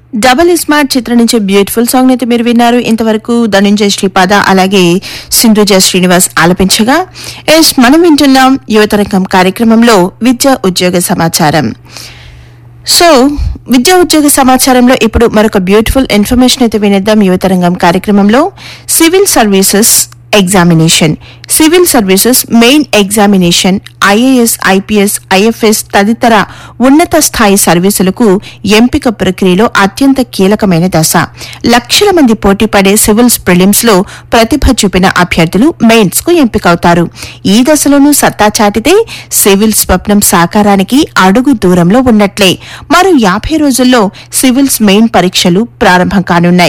double smart చిత్రం నుంచి beautiful song అయితే మీరు విన్నారు ఇంతవరకు ధనుంజయ శ్రీపాద అలాగే సింధుజ శ్రీనివాస్ ఆలపించగా ఎస్ మనం వింటున్నాం యువతరంగం కార్యక్రమంలో విద్యా ఉద్యోగ సమాచారం సో విద్యా ఉద్యోగ సమాచారంలో ఇప్పుడు మరొక బ్యూటిఫుల్ ఇన్ఫర్మేషన్ అయితే వినేద్దాం యువతరంగం కార్యక్రమంలో civil services examination civil services main examination IAS IPS IFS తదితర ఉన్నత స్థాయి సర్వీసులకు ఎంపిక ప్రక్రియలో అత్యంత కీలకమైన దశ లక్షల మంది పోటీ పడే సివిల్స్ ప్రిలిమ్స్ లో ప్రతిభ చూపిన అభ్యర్థులు మెయిన్స్ కు ఎంపికవుతారు ఈ దశలోనూ సత్తా చాటితే సివిల్ స్వప్నం సాకారానికి అడుగు దూరంలో ఉన్నట్లే మరో యాభై రోజుల్లో సివిల్స్ మెయిన్ పరీక్షలు ప్రారంభం కానున్నాయి